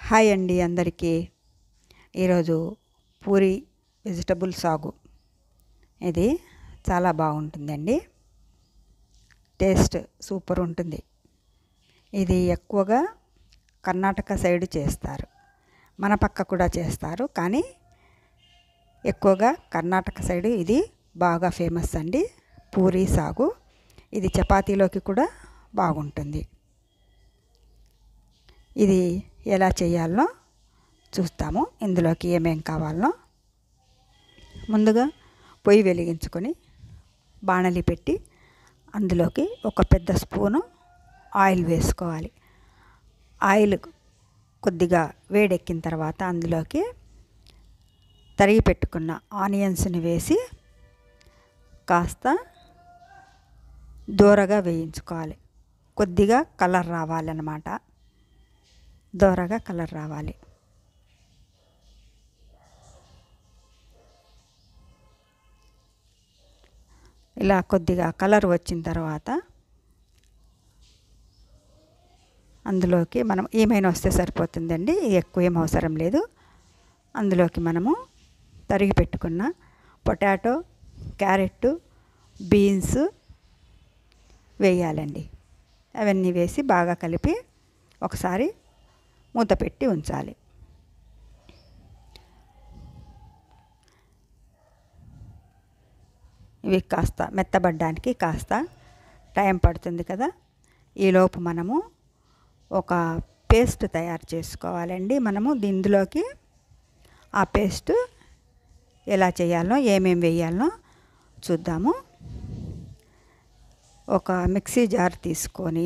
hi అండి అందరికీ ఈరోజు పూరి వెజిటబుల్ సాగు ఇది చాలా బాగుంటుందండి టేస్ట్ సూపర్ ఉంటుంది ఇది ఎక్కువగా కర్ణాటక సైడ్ చేస్తారు మన పక్క కూడా చేస్తారు కానీ ఎక్కువగా కర్ణాటక సైడ్ ఇది బాగా ఫేమస్ అండి పూరి సాగు ఇది చపాతీలోకి కూడా బాగుంటుంది ఇది ఎలా చేయాలో చూస్తాము ఇందులోకి ఏమేం కావాలో ముందుగా పొయ్యి వెలిగించుకొని బాణలి పెట్టి అందులోకి ఒక పెద్ద స్పూను ఆయిల్ వేసుకోవాలి ఆయిల్ కొద్దిగా వేడెక్కిన తర్వాత అందులోకి తరిగి పెట్టుకున్న ఆనియన్స్ని వేసి కాస్త దూరగా వేయించుకోవాలి కొద్దిగా కలర్ రావాలన్నమాట దోరగా కలర్ రావాలి ఇలా కొద్దిగా కలర్ వచ్చిన తర్వాత అందులోకి మనం ఏమైనా వస్తే సరిపోతుందండి ఎక్కువ ఏం అవసరం లేదు అందులోకి మనము తరిగి పెట్టుకున్న పొటాటో క్యారెట్ బీన్స్ వేయాలండి అవన్నీ వేసి బాగా కలిపి ఒకసారి మూత పెట్టి ఉంచాలి ఇవి కాస్త మెత్తబడ్డానికి కాస్త టైం పడుతుంది కదా ఈలోపు మనము ఒక పేస్ట్ తయారు చేసుకోవాలండి మనము ఇందులోకి ఆ పేస్ట్ ఎలా చేయాలో ఏమేమి వేయాలో చూద్దాము ఒక మిక్సీ జార్ తీసుకొని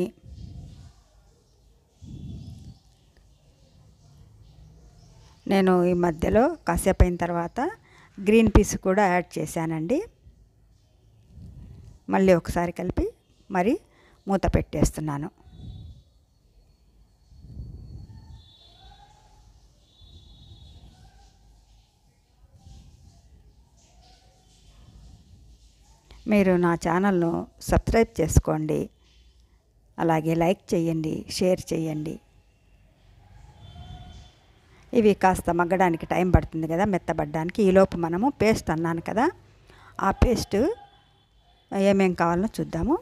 నేను ఈ మధ్యలో కాసేపు అయిన తర్వాత గ్రీన్ పీస్ కూడా యాడ్ చేశానండి మళ్ళీ ఒకసారి కలిపి మరి మూత పెట్టేస్తున్నాను మీరు నా ఛానల్ను సబ్స్క్రైబ్ చేసుకోండి అలాగే లైక్ చేయండి షేర్ చేయండి ఇవి కాస్త మగ్గడానికి టైం పడుతుంది కదా మెత్తబడ్డానికి ఈలోపు మనము పేస్ట్ అన్నాను కదా ఆ పేస్ట్ ఏమేం కావాలో చూద్దాము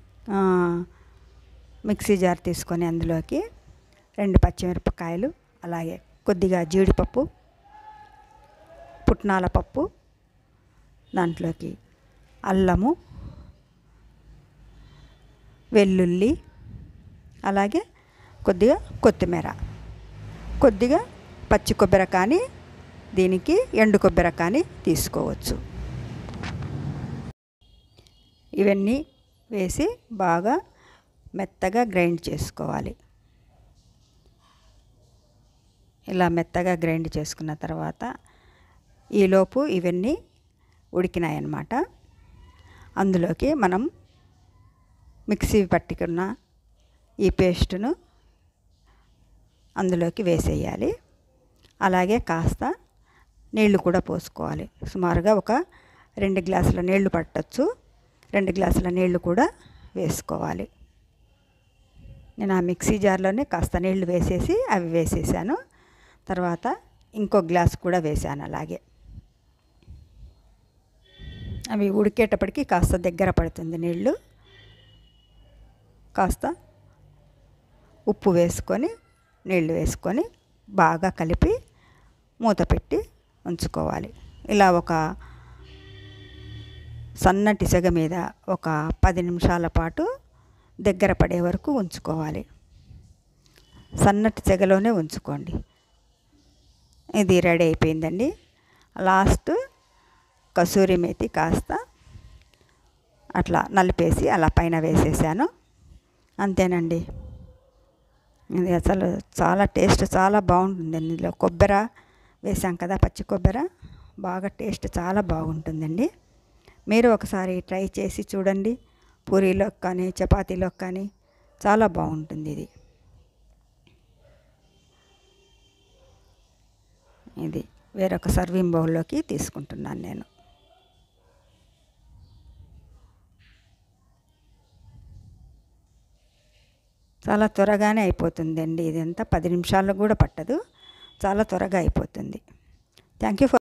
మిక్సీ జార్ తీసుకొని అందులోకి రెండు పచ్చిమిరపకాయలు అలాగే కొద్దిగా జీడిపప్పు పుట్నాల పప్పు దాంట్లోకి అల్లము వెల్లుల్లి అలాగే కొద్దిగా కొత్తిమీర కొద్దిగా పచ్చి కొబ్బరి కానీ దీనికి ఎండు కొబ్బరి కానీ తీసుకోవచ్చు ఇవన్నీ వేసి బాగా మెత్తగా గ్రైండ్ చేసుకోవాలి ఇలా మెత్తగా గ్రైండ్ చేసుకున్న తర్వాత ఈలోపు ఇవన్నీ ఉడికినాయన్నమాట అందులోకి మనం మిక్సీ పట్టుకున్న ఈ పేస్టును అందులోకి వేసేయాలి అలాగే కాస్త నీళ్లు కూడా పోసుకోవాలి సుమారుగా ఒక రెండు గ్లాసుల నీళ్లు పట్టచ్చు రెండు గ్లాసుల నీళ్లు కూడా వేసుకోవాలి నేను ఆ మిక్సీ జార్లోనే కాస్త నీళ్లు వేసేసి అవి వేసేసాను తర్వాత ఇంకో గ్లాస్ కూడా వేసాను అలాగే అవి ఉడికేటప్పటికి కాస్త దగ్గర పడుతుంది నీళ్ళు కాస్త ఉప్పు వేసుకొని నీళ్ళు వేసుకొని బాగా కలిపి మూత పెట్టి ఉంచుకోవాలి ఇలా ఒక సన్నటి సెగ మీద ఒక పది నిమిషాల పాటు దగ్గర పడే వరకు ఉంచుకోవాలి సన్నటి సెగలోనే ఉంచుకోండి ఇది రెడీ అయిపోయిందండి లాస్ట్ కసూరి మేతి కాస్త అట్లా నలిపేసి అలా పైన వేసేసాను అంతేనండి ఇది అసలు చాలా టేస్ట్ చాలా బాగుంటుంది ఇందులో కొబ్బరి వేసాం కదా పచ్చి కొబ్బరి బాగా టేస్ట్ చాలా బాగుంటుందండి మీరు ఒకసారి ట్రై చేసి చూడండి పూరీలోకి కానీ చపాతీలోకి కానీ చాలా బాగుంటుంది ఇది ఇది వేరొక సర్వింగ్ బౌల్లోకి తీసుకుంటున్నాను నేను చాలా త్వరగానే అయిపోతుందండి ఇదంతా పది నిమిషాల్లో కూడా పట్టదు చాలా త్వరగా అయిపోతుంది థ్యాంక్ యూ ఫర్